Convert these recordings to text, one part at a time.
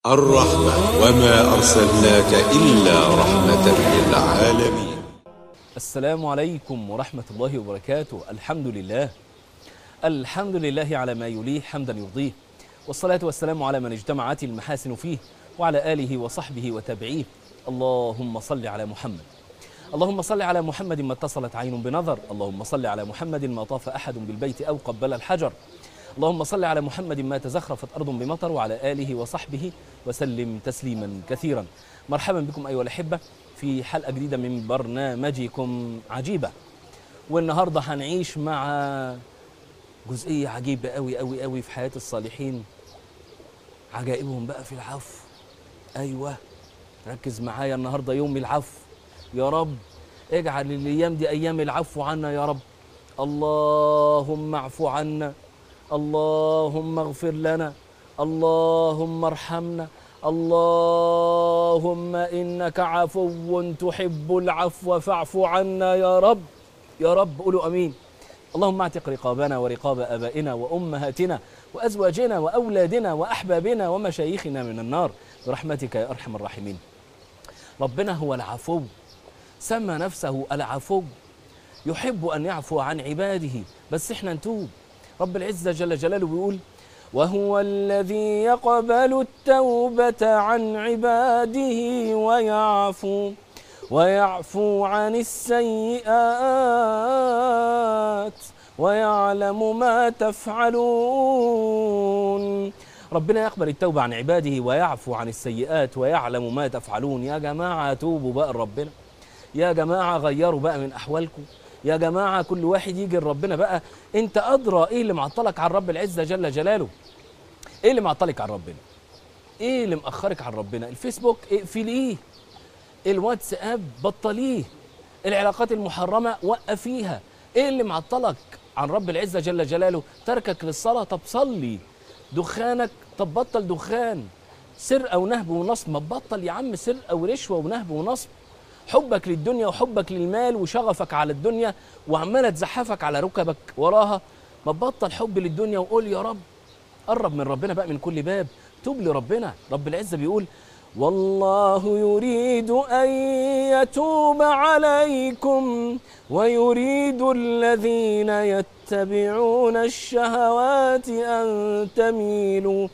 الرحمة وما أرسلناك إلا رحمة للعالمين السلام عليكم ورحمة الله وبركاته الحمد لله الحمد لله على ما يليه حمدا يرضيه والصلاة والسلام على من اجتمعت المحاسن فيه وعلى آله وصحبه وتابعيه اللهم صل على محمد اللهم صل على محمد ما اتصلت عين بنظر اللهم صل على محمد ما طاف أحد بالبيت أو قبل الحجر اللهم صل على محمد ما تزخرفت أرض بمطر وعلى آله وصحبه وسلم تسليما كثيرا مرحبا بكم أيها الأحبة في حلقة جديدة من برنامجكم عجيبة والنهاردة هنعيش مع جزئية عجيبة أوي أوي أوي في حياة الصالحين عجائبهم بقى في العفو أيوة ركز معايا النهاردة يوم العفو يا رب اجعل الأيام دي أيام العفو عنا يا رب اللهم اعف عنا اللهم اغفر لنا اللهم ارحمنا اللهم انك عفو تحب العفو فاعف عنا يا رب يا رب قولوا امين اللهم اعتق رقابنا ورقاب ابائنا وامهاتنا وازواجنا واولادنا واحبابنا ومشايخنا من النار برحمتك يا ارحم الراحمين ربنا هو العفو سمى نفسه العفو يحب ان يعفو عن عباده بس احنا نتوب رب العزة جل جلاله بيقول وهو الذي يقبل التوبة عن عباده ويعفو ويعفو عن السيئات ويعلم ما تفعلون ربنا يقبل التوبة عن عباده ويعفو عن السيئات ويعلم ما تفعلون يا جماعة توبوا بقى لربنا يا جماعة غيروا بقى من أحوالكم يا جماعة كل واحد يجي لربنا بقى انت أدرى ايه اللي معطلك عن رب العزة جل جلاله ايه اللي معطلك عن ربنا ايه اللي مأخرك عن ربنا الفيسبوك اقفليه الواتساب بطليه العلاقات المحرمة وقفيها ايه اللي معطلك عن رب العزة جل جلاله تركك للصلاة طب صلي دخانك طب بطل دخان سرقة ونهب ونصب ما تبطل يا عم سرقة ورشوة ونهب ونصب حبك للدنيا وحبك للمال وشغفك على الدنيا وعماله تزحفك على ركبك وراها ما تبطل حب للدنيا وقول يا رب قرب من ربنا بقى من كل باب توب لربنا رب العزه بيقول والله يريد ان يتوب عليكم ويريد الذين يتبعون الشهوات ان تميلوا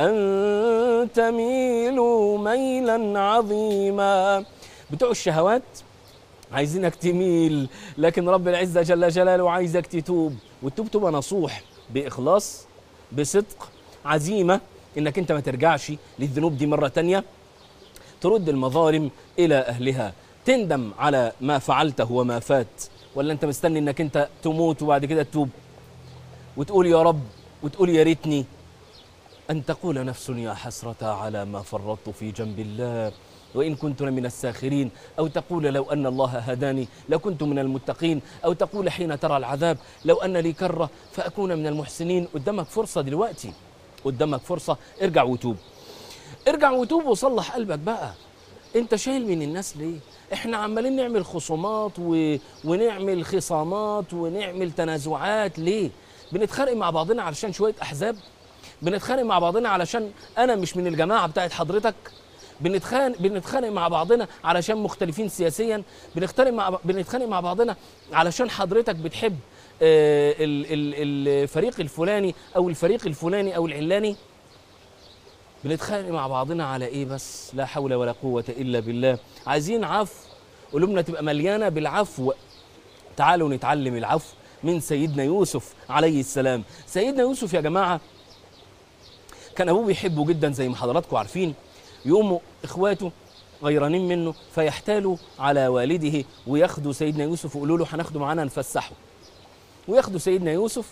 ان تميلوا ميلا عظيما بتوع الشهوات عايزينك تميل لكن رب العزة جل جلاله عايزك تتوب والتوب تبقى نصوح بإخلاص بصدق عزيمة إنك أنت ما ترجعش للذنوب دي مرة تانية ترد المظالم إلى أهلها تندم على ما فعلته وما فات ولا أنت مستني إنك أنت تموت وبعد كده تتوب وتقول يا رب وتقول يا ريتني أن تقول نفس يا حسرة على ما فرطت في جنب الله وإن كنت لمن الساخرين أو تقول لو أن الله هداني لكنت من المتقين أو تقول حين ترى العذاب لو أن لي كرة فأكون من المحسنين قدامك فرصة دلوقتي قدامك فرصة ارجع وتوب ارجع وتوب وصلح قلبك بقى انت شايل من الناس ليه احنا عمالين نعمل خصومات و... ونعمل خصامات ونعمل تنازعات ليه بنتخانق مع بعضنا علشان شوية أحزاب بنتخانق مع بعضنا علشان أنا مش من الجماعة بتاعت حضرتك بنتخانق بنتخانق مع بعضنا علشان مختلفين سياسيا بنختلف مع بنتخانق مع بعضنا علشان حضرتك بتحب آه، ال- ال- الفريق الفلاني او الفريق الفلاني او العلاني بنتخانق مع بعضنا على ايه بس لا حول ولا قوه الا بالله عايزين عفو قلوبنا تبقى مليانه بالعفو تعالوا نتعلم العفو من سيدنا يوسف عليه السلام سيدنا يوسف يا جماعه كان ابوه بيحبه جدا زي ما حضراتكم عارفين يقوموا اخواته غيرانين منه فيحتالوا على والده وياخدوا سيدنا يوسف ويقولوا له هناخده معانا نفسحه وياخدوا سيدنا يوسف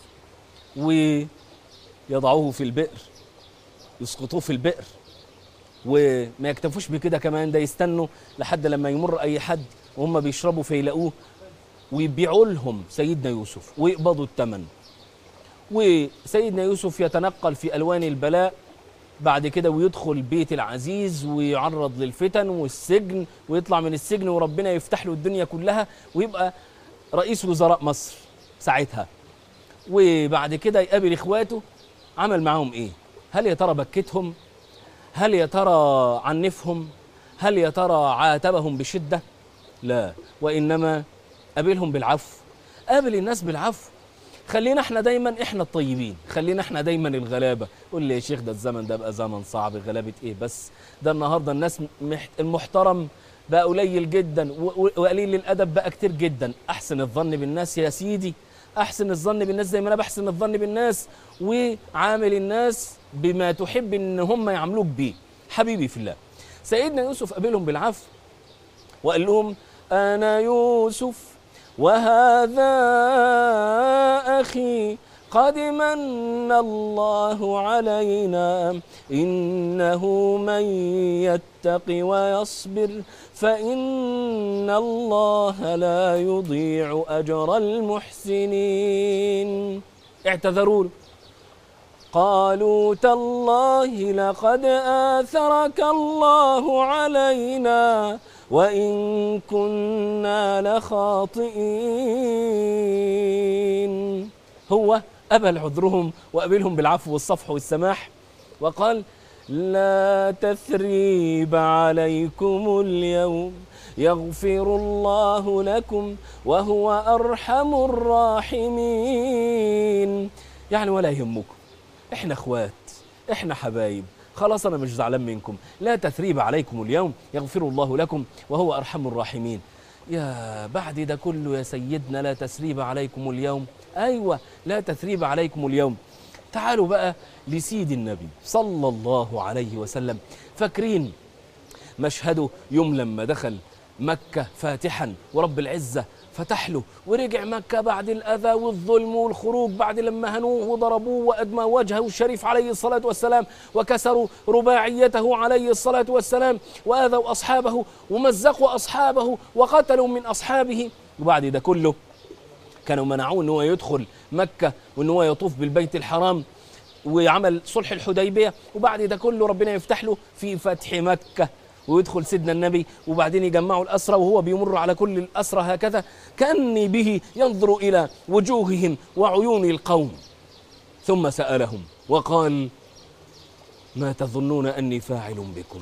ويضعوه في البئر يسقطوه في البئر وما يكتفوش بكده كمان ده يستنوا لحد لما يمر اي حد وهم بيشربوا فيلاقوه ويبيعوا لهم سيدنا يوسف ويقبضوا الثمن وسيدنا يوسف يتنقل في الوان البلاء بعد كده ويدخل بيت العزيز ويعرض للفتن والسجن ويطلع من السجن وربنا يفتح له الدنيا كلها ويبقى رئيس وزراء مصر ساعتها وبعد كده يقابل اخواته عمل معاهم ايه هل يا ترى بكتهم هل يا ترى عنفهم هل يا ترى عاتبهم بشدة لا وإنما قابلهم بالعفو قابل الناس بالعفو خلينا احنا دايما احنا الطيبين خلينا احنا دايما الغلابه قول لي يا شيخ ده الزمن ده بقى زمن صعب غلابه ايه بس ده النهارده الناس محت... المحترم بقى قليل جدا و- و- وقليل الادب بقى كتير جدا احسن الظن بالناس يا سيدي احسن الظن بالناس زي ما انا بحسن الظن بالناس وعامل الناس بما تحب ان هم يعاملوك بيه حبيبي في الله سيدنا يوسف قابلهم بالعفو وقال لهم أنا يوسف وهذا أخي قد من الله علينا إنه من يتق ويصبر فإن الله لا يضيع أجر المحسنين اعتذروا له قالوا تالله لقد آثرك الله علينا وإن كنا لخاطئين هو أبل عذرهم وقبلهم بالعفو والصفح والسماح وقال لا تثريب عليكم اليوم يغفر الله لكم وهو أرحم الراحمين يعني ولا يهمكم احنا اخوات احنا حبايب خلاص انا مش زعلان منكم لا تثريب عليكم اليوم يغفر الله لكم وهو ارحم الراحمين يا بعد ده كله يا سيدنا لا تثريب عليكم اليوم ايوه لا تثريب عليكم اليوم تعالوا بقى لسيد النبي صلى الله عليه وسلم فاكرين مشهده يوم لما دخل مكة فاتحا ورب العزة فتح له ورجع مكة بعد الأذى والظلم والخروج بعد لما هنوه وضربوه وأدمى وجهه الشريف عليه الصلاة والسلام وكسروا رباعيته عليه الصلاة والسلام وآذوا أصحابه ومزقوا أصحابه وقتلوا من أصحابه وبعد ده كله كانوا منعوه ان هو يدخل مكة وان هو يطوف بالبيت الحرام وعمل صلح الحديبية وبعد ده كله ربنا يفتح له في فتح مكة ويدخل سيدنا النبي وبعدين يجمعوا الأسرى وهو بيمر على كل الأسرى هكذا كأني به ينظر إلى وجوههم وعيون القوم ثم سألهم وقال ما تظنون أني فاعل بكم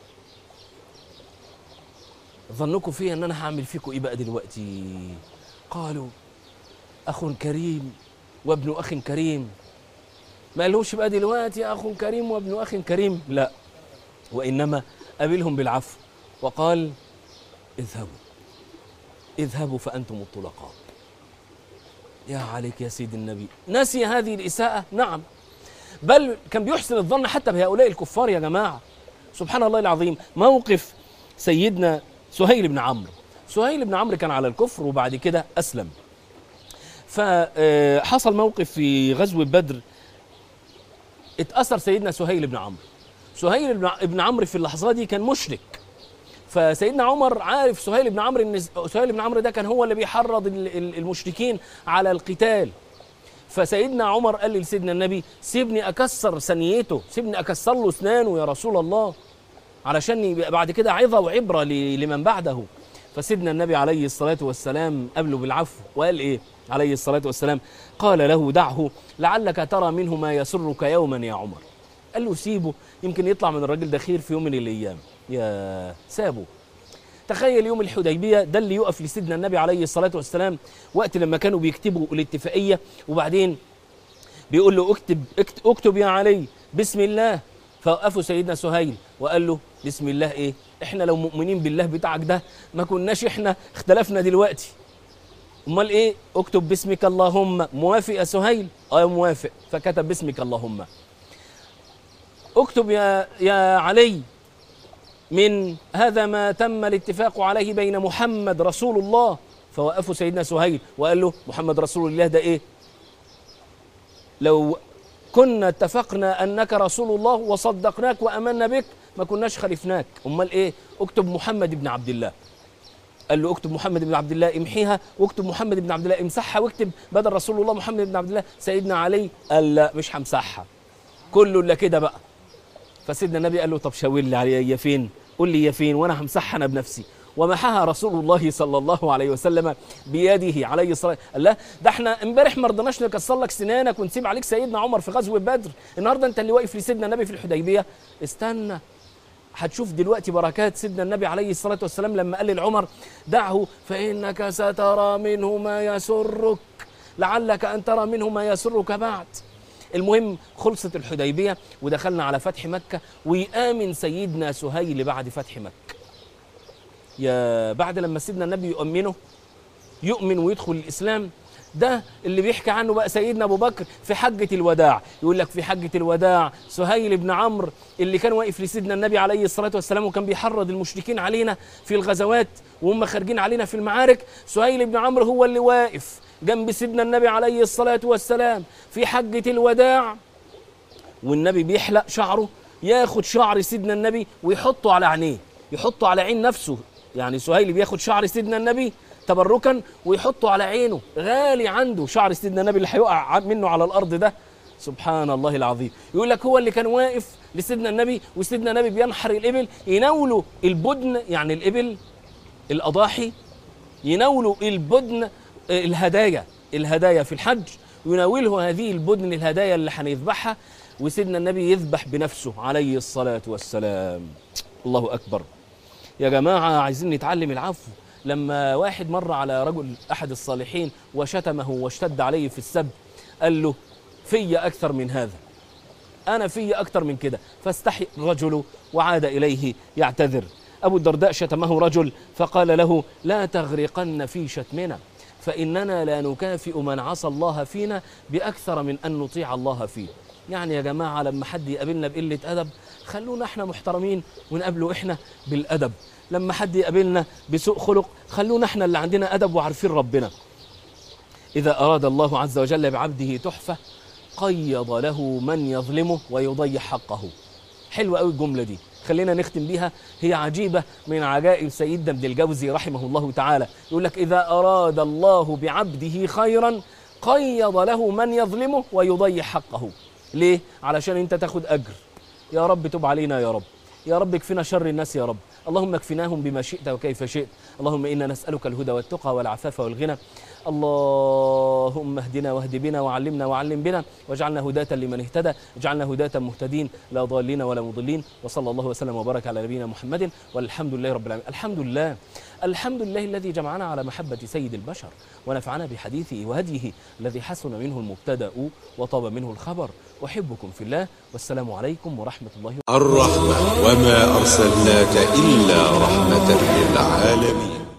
ظنكم فيه أن أنا هعمل فيكم إيه بقى دلوقتي قالوا أخ كريم وابن أخ كريم ما قالوش بقى دلوقتي أخ كريم وابن أخ كريم لا وإنما قابلهم بالعفو وقال اذهبوا اذهبوا فأنتم الطلقاء يا عليك يا سيد النبي نسي هذه الإساءة نعم بل كان بيحسن الظن حتى بهؤلاء الكفار يا جماعة سبحان الله العظيم موقف سيدنا سهيل بن عمرو سهيل بن عمرو كان على الكفر وبعد كده أسلم فحصل موقف في غزوة بدر اتأثر سيدنا سهيل بن عمرو سهيل بن- بن عمرو في اللحظة دي كان مشرك فسيدنا عمر عارف سهيل بن عمرو ان سهيل بن عمرو ده كان هو اللي بيحرض ال- ال- المشركين على القتال فسيدنا عمر قال لسيدنا النبي سيبني اكسر ثنيته سيبني اكسر له اسنانه يا رسول الله علشان يبقى بعد كده عظه وعبره ل- لمن بعده فسيدنا النبي عليه الصلاه والسلام قابله بالعفو وقال ايه عليه الصلاه والسلام قال له دعه لعلك ترى منه ما يسرك يوما يا عمر قال له سيبه يمكن يطلع من الراجل ده خير في يوم من الايام يا سابه تخيل يوم الحديبيه ده اللي يقف لسيدنا النبي عليه الصلاه والسلام وقت لما كانوا بيكتبوا الاتفاقيه وبعدين بيقول له اكتب اكتب, اكتب يا علي بسم الله فوقفوا سيدنا سهيل وقال له بسم الله ايه احنا لو مؤمنين بالله بتاعك ده ما كناش احنا اختلفنا دلوقتي امال ايه اكتب باسمك اللهم موافق يا سهيل اه موافق فكتب باسمك اللهم اكتب يا يا علي من هذا ما تم الاتفاق عليه بين محمد رسول الله فوقفوا سيدنا سهيل وقال له محمد رسول الله ده ايه لو كنا اتفقنا انك رسول الله وصدقناك وامنا بك ما كناش خالفناك امال ايه اكتب محمد بن عبد الله قال له اكتب محمد بن عبد الله امحيها واكتب محمد بن عبد الله امسحها واكتب بدل رسول الله محمد بن عبد الله سيدنا علي قال لا مش همسحها كله الا كده بقى فسيدنا النبي قال له طب شاور لي عليا هي فين قول لي هي فين وانا همسحها انا بنفسي ومحاها رسول الله صلى الله عليه وسلم بيده عليه الصلاه قال لا ده احنا امبارح ما رضيناش نكسر لك سنانك ونسيب عليك سيدنا عمر في غزوه بدر النهارده انت اللي واقف لسيدنا النبي في الحديبيه استنى هتشوف دلوقتي بركات سيدنا النبي عليه الصلاة والسلام لما قال لعمر دعه فإنك سترى منه ما يسرك لعلك أن ترى منه ما يسرك بعد المهم خلصت الحديبية ودخلنا على فتح مكة ويآمن سيدنا سهيل بعد فتح مكة يا بعد لما سيدنا النبي يؤمنه يؤمن ويدخل الإسلام ده اللي بيحكي عنه بقى سيدنا ابو بكر في حجه الوداع يقول لك في حجه الوداع سهيل بن عمرو اللي كان واقف لسيدنا النبي عليه الصلاه والسلام وكان بيحرض المشركين علينا في الغزوات وهم خارجين علينا في المعارك سهيل بن عمرو هو اللي واقف جنب سيدنا النبي عليه الصلاه والسلام في حجه الوداع والنبي بيحلق شعره ياخد شعر سيدنا النبي ويحطه على عينيه يحطه على عين نفسه يعني سهيل بياخد شعر سيدنا النبي تبركا ويحطه على عينه غالي عنده شعر سيدنا النبي اللي هيقع منه على الارض ده سبحان الله العظيم يقول لك هو اللي كان واقف لسيدنا النبي وسيدنا النبي بينحر الابل يناولوا البدن يعني الابل الاضاحي يناولوا البدن الهدايا الهدايا في الحج يناوله هذه البدن الهدايا اللي هنذبحها وسيدنا النبي يذبح بنفسه عليه الصلاه والسلام الله اكبر يا جماعه عايزين نتعلم العفو لما واحد مر على رجل احد الصالحين وشتمه واشتد عليه في السب قال له في اكثر من هذا انا في اكثر من كده فاستحي الرجل وعاد اليه يعتذر ابو الدرداء شتمه رجل فقال له لا تغرقن في شتمنا فاننا لا نكافئ من عصى الله فينا باكثر من ان نطيع الله فيه يعني يا جماعه لما حد يقابلنا بقله ادب خلونا احنا محترمين ونقابله احنا بالادب لما حد يقابلنا بسوء خلق خلونا احنا اللي عندنا ادب وعارفين ربنا اذا اراد الله عز وجل بعبده تحفه قيض له من يظلمه ويضيع حقه حلوه قوي الجمله دي خلينا نختم بيها هي عجيبة من عجائب سيدنا ابن الجوزي رحمه الله تعالى يقول لك إذا أراد الله بعبده خيرا قيض له من يظلمه ويضيع حقه ليه؟ علشان انت تاخد أجر يا رب تب علينا يا رب يا رب اكفنا شر الناس يا رب اللهم اكفناهم بما شئت وكيف شئت اللهم إنا نسألك الهدى والتقى والعفاف والغنى اللهم اهدنا واهد بنا وعلمنا وعلم بنا واجعلنا هداة لمن اهتدى اجعلنا هداة مهتدين لا ضالين ولا مضلين وصلى الله وسلم وبارك على نبينا محمد والحمد لله رب العالمين الحمد لله الحمد لله الذي جمعنا على محبة سيد البشر ونفعنا بحديثه وهديه الذي حسن منه المبتدأ وطاب منه الخبر أحبكم في الله والسلام عليكم ورحمة الله الرحمة وما أرسلناك إلا رحمة للعالمين